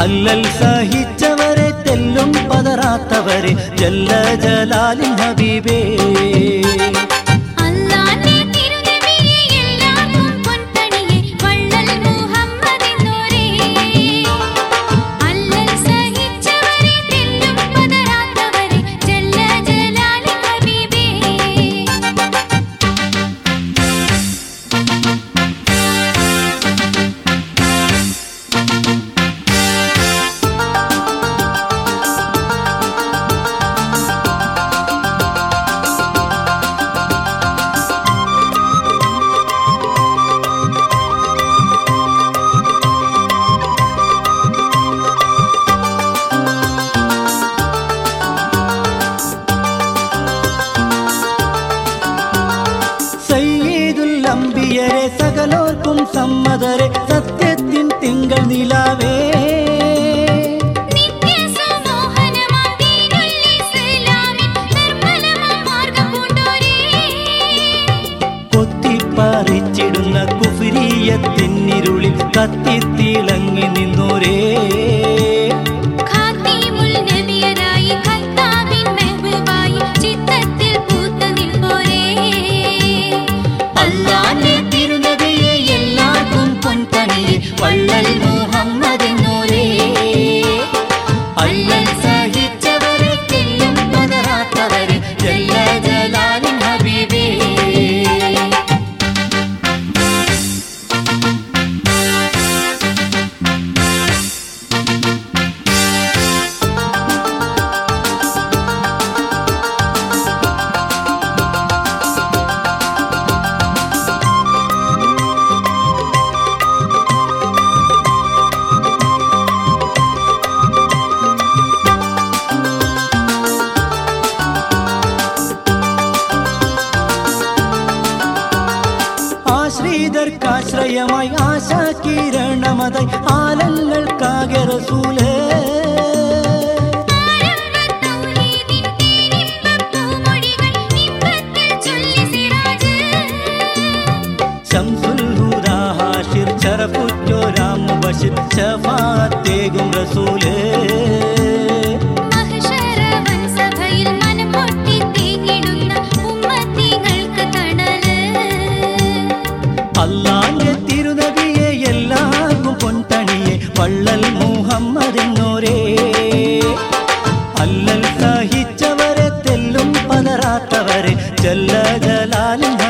അല്ലൽ സഹിച്ചവരെ തെല്ലും പതറാത്തവരെ ജല്ല ജലാലിൻ ഹബീബേ അല്ലാന്റെ തിരുനബിയെ എല്ലാവർക്കും പൊൻപണിയെ വള്ളൽ മുഹമ്മദെന്നോരേ അല്ലൽ സഹിച്ചവരെ തെല്ലും പതറാത്തവരെ ജല്ല ജലാലിൻ ഹബീബേ സയ്യിദുൽ അംബിയരെ സകലോർക്കും സമ്മതരെ സത്യത്തിൻ തിങ്കൾ നിലാവേ നിത്യസുമോഹനമാം ദീനുൽ ഇസ്ലാമിൻ നിർമ്മലമാം മാർഗ്ഗം പൂണ്ടോരേ കൊത്തിപ്പറിച്ചിടുന്ന കുഫിരിയത്തിന്നിരുളിൽ കത്തിത്തിളങ്ങി നിന്നോരേ ഖാത്തിമുൽ നബിയരായി ഖത്താബിൻ മെഹബൂബായി ചിത്തത്തിൽ പൂത്ത് നിൽപ്പോരേ അല്ലാന്റെ തിരുനബിയെ എല്ലാവർക്കും പൊൻപണിയെ വള്ളൽ മുഹമ്മദെന്നോരേ അല്ലൽ സഹിച്ചവരെ തെല്ലും പതറാത്തവരെ ജല്ല ജലാലിൻ ഹബീബേ ആശ്രിതർക്കാശ്രയമായി ആശാകിരണമതായി ആലങ്ങൾക്കാകെ റസൂലേ തൗഹീദിൻ തേനിമ്പപ്പൂമൊഴികൾ ഇമ്പത്തിൽ ചൊല്ലി സിറാജ് ശംസുൽ ഹുദാ ഹാഷിർ ശറഫുറ്റോരാം ബഷിർ ശഫാത്തേകും റസൂലേ മഹ്ശറവൻ സഭയിൽ മനം പൊട്ടി തേങ്ങിടുന്ന ഉമ്മത്തികൾക്ക് തണല് അല്ലാന്റെ തിരുനബിയെ എല്ലാവർക്കും പൊൻതണിയെ വള്ളൽ മുഹമ്മദെന്നോരേ അല്ലൽ സഹിച്ചവരെ തെല്ലും പതറാത്തവരെ ജല്ല ജലാലിൻ